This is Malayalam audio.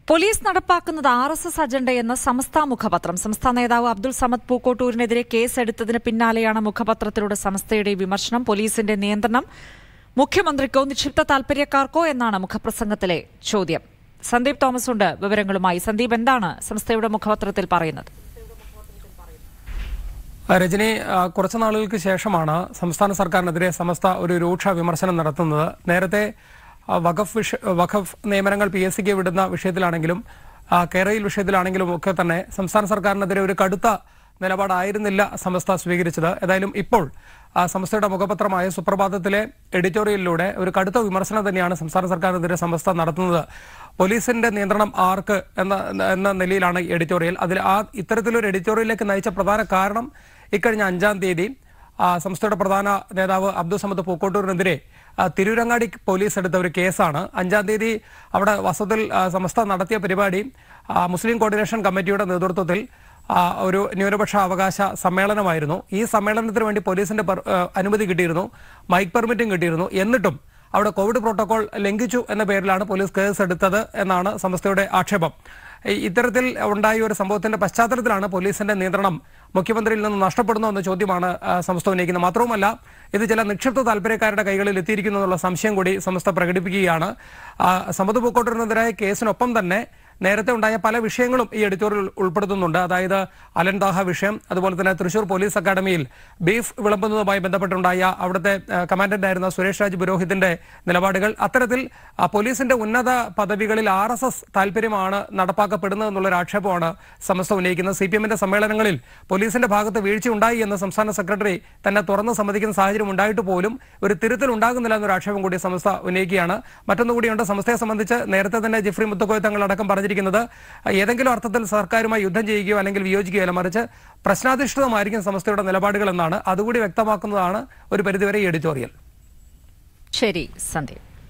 പോലീസ് നടപ്പാക്കുന്നത് ആർ എസ് എസ് അജണ്ടയെന്ന് സമസ്ത മുഖപത്രം സംസ്ഥാന നേതാവ് അബ്ദുൾ സമദ് പൂക്കോട്ടൂരിനെതിരെ കേസെടുത്തതിന് പിന്നാലെയാണ് മുഖപത്രത്തിലൂടെ സമസ്തയുടെ വിമർശനം പോലീസിന്റെ നിയന്ത്രണം മുഖ്യമന്ത്രിക്കോ നിക്ഷിപ്ത താൽപര്യക്കാർക്കോ എന്നാണ് മുഖപ്രസംഗത്തിലെ ചോദ്യം സന്ദീപ് തോമസ് ഉണ്ട് വിവരങ്ങളുമായി സന്ദീപ് എന്താണ് സംസ്ഥയുടെ മുഖപത്രത്തിൽ പറയുന്നത് രജനി ആ, കുറച്ചു നാളുകൾക്ക് ശേഷമാണ് സംസ്ഥാന സർക്കാരിനെതിരെ സമസ്ത ഒരു രൂക്ഷ വിമർശനം നടത്തുന്നത് നേരത്തെ ആ, വഖഫ് വിഷ വഖഫ് നിയമനങ്ങൾ പി എസ് സിക്ക് വിടുന്ന വിഷയത്തിലാണെങ്കിലും ആ, കേരയിൽ വിഷയത്തിലാണെങ്കിലും ഒക്കെ തന്നെ സംസ്ഥാന സർക്കാരിനെതിരെ ഒരു കടുത്ത നിലപാടായിരുന്നില്ല സമസ്ത സ്വീകരിച്ചത് ഏതായാലും ഇപ്പോൾ ആ, സംസ്ഥയുടെ മുഖപത്രമായ സുപ്രഭാതത്തിലെ എഡിറ്റോറിയലിലൂടെ ഒരു കടുത്ത വിമർശനം തന്നെയാണ് സംസ്ഥാന സർക്കാരിനെതിരെ സമസ്ത നടത്തുന്നത് പോലീസിന്റെ നിയന്ത്രണം ആർക്ക് എന്ന എന്ന നിലയിലാണ് ഈ എഡിറ്റോറിയൽ അതിൽ ആ ഇത്തരത്തിലൊരു എഡിറ്റോറിയലിലേക്ക് നയിച്ച പ്രധാന കാരണം ഇക്കഴിഞ്ഞ അഞ്ചാം തീയതി ആ, സംസ്ഥയുടെ പ്രധാന നേതാവ് അബ്ദുൾ സമദ് പൂക്കോട്ടൂരിനെതിരെ ആ, തിരൂരങ്ങാടി പോലീസ് എടുത്ത ഒരു കേസാണ് അഞ്ചാം തീയതി അവിടെ വസതിൽ ആ, സമസ്ത നടത്തിയ പരിപാടി ആ, മുസ്ലിം കോർഡിനേഷൻ കമ്മിറ്റിയുടെ നേതൃത്വത്തിൽ ആ, ഒരു ന്യൂനപക്ഷ അവകാശ സമ്മേളനമായിരുന്നു ഈ സമ്മേളനത്തിന് വേണ്ടി പോലീസിന്റെ പെർ- ആ, അനുമതി കിട്ടിയിരുന്നു മൈക്ക് പെർമിറ്റും കിട്ടിയിരുന്നു എന്നിട്ടും അവിടെ കോവിഡ് പ്രോട്ടോകോൾ ലംഘിച്ചു എന്ന പേരിലാണ് പോലീസ് കേസ് എടുത്തത് എന്നാണ് സംസ്ഥയുടെ ആക്ഷേപം ഈ- ഇത്തരത്തിൽ ഉണ്ടായ ഒരു സംഭവത്തിന്റെ പശ്ചാത്തലത്തിലാണ് പോലീസിന്റെ നിയന്ത്രണം മുഖ്യമന്ത്രിയിൽ നിന്ന് നഷ്ടപ്പെടുന്നു എന്ന ചോദ്യമാണ് ആ, സംസ്ഥ ഉന്നയിക്കുന്നത് മാത്രവുമല്ല ഇത് ചില നിക്ഷിപ്ത താല്പര്യക്കാരുടെ കൈകളിൽ എത്തിയിരിക്കുന്നു എന്നുള്ള സംശയം കൂടി സംസ്ഥ പ്രകടിപ്പിക്കുകയാണ് ആ, സമത് പൂക്കോട്ടൂരിനെതിരായ കേസിനൊപ്പം തന്നെ നേരത്തെ ഉണ്ടായ പല വിഷയങ്ങളും ഈ എഡിറ്റോറിയൽ ഉൾപ്പെടുത്തുന്നുണ്ട് അതായത് അലൻദാഹ വിഷയം അതുപോലെ തന്നെ തൃശൂർ പോലീസ് അക്കാദമിയിൽ ബീഫ് വിളമ്പുന്നതുമായി ബന്ധപ്പെട്ടുണ്ടായ അവിടുത്തെ ആ, കമാൻഡന്റ് ആയിരുന്ന സുരേഷ് രാജ് പുരോഹിതിന്റെ നിലപാടുകൾ അത്തരത്തിൽ ആ, പോലീസിന്റെ ഉന്നത പദവികളിൽ ആർ എസ് എസ് താല്പര്യമാണ് നടപ്പാക്കപ്പെടുന്നത് എന്നുള്ളൊരു ആക്ഷേപമാണ് സമസ്ത ഉന്നയിക്കുന്നത് സി പി എമ്മിന്റെ സമ്മേളനങ്ങളിൽ പോലീസിന്റെ ഭാഗത്ത് വീഴ്ച ഉണ്ടായി എന്ന് സംസ്ഥാന സെക്രട്ടറി തന്നെ തുറന്ന് സമ്മതിക്കുന്ന സാഹചര്യം ഉണ്ടായിട്ട് പോലും ഒരു തിരുത്തൽ ഉണ്ടാകുന്നില്ല എന്നൊരു ആക്ഷേപം കൂടി സംസ്ഥ ഉന്നയിക്കുകയാണ് മറ്റൊന്നുകൂടിയുണ്ട് സംസ്ഥയെ സംബന്ധിച്ച് നേരത്തെ തന്നെ ജിഫ്രി മുത്തക്കോയ തങ്ങളടക്കം പറഞ്ഞിരിക്കുന്നത് ഏതെങ്കിലും അർത്ഥത്തിൽ സർക്കാരുമായി യുദ്ധം ചെയ്യുകയോ അല്ലെങ്കിൽ വിയോജിക്കുകയോ അല്ല മറിച്ച് പ്രശ്നാധിഷ്ഠിതമായിരിക്കും സംസ്ഥയുടെ നിലപാടുകൾ എന്നാണ് അതുകൂടി വ്യക്തമാക്കുന്നതാണ് ഒരു പരിധിവരെ ഈ എഡിറ്റോറിയൽ ശരി സന്ദീപ്